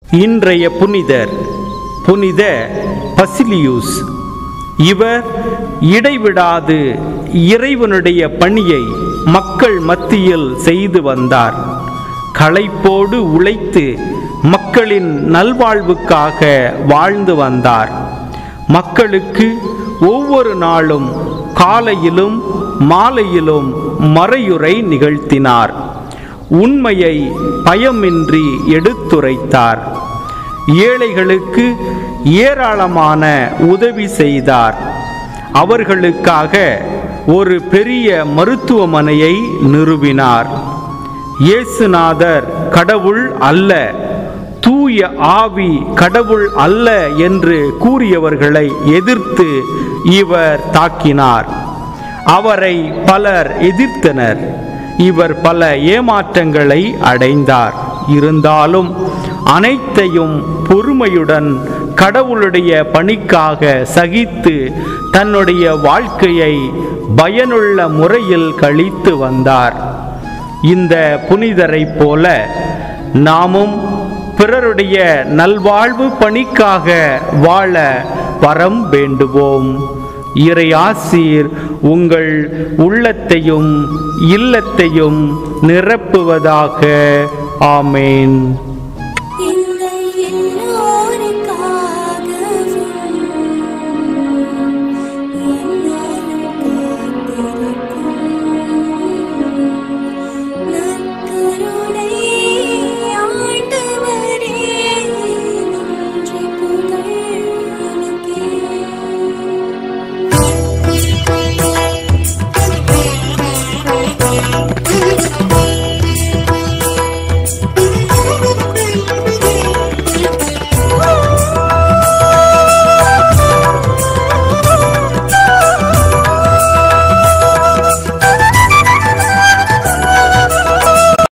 இன்றைய புனிதர் புனித பசிலியூஸ் இவர் இடைவிடாது இறைவனுடைய பணியை மக்கள் மத்தியில் செய்து வந்தார் களைப்போடு உழைத்து மக்களின் நல்வாழ்வுக்காக வாழ்ந்து வந்தார் மக்களுக்கு ஒவ்வொரு நாளும் காலையிலும் மாலையிலும் மறையுரை நிகழ்த்தினார் உண்மையை பயமின்றி எடுத்துரைத்தார் ஏழைகளுக்கு ஏராளமான உதவி செய்தார் அவர்களுக்காக ஒரு பெரிய மருத்துவமனையை நிறுவினார் இயேசுநாதர் கடவுள் அல்ல தூய ஆவி கடவுள் அல்ல என்று கூறியவர்களை எதிர்த்து இவர் தாக்கினார் அவரை பலர் எதிர்த்தனர் இவர் பல ஏமாற்றங்களை அடைந்தார் இருந்தாலும் அனைத்தையும் பொறுமையுடன் கடவுளுடைய பணிக்காக சகித்து தன்னுடைய வாழ்க்கையை பயனுள்ள முறையில் கழித்து வந்தார் இந்த புனிதரைப் போல நாமும் பிறருடைய நல்வாழ்வு பணிக்காக வாழ வரம் வேண்டுவோம் இறையாசீர் உங்கள் உள்ளத்தையும் இல்லத்தையும் நிரப்புவதாக ஆமேன்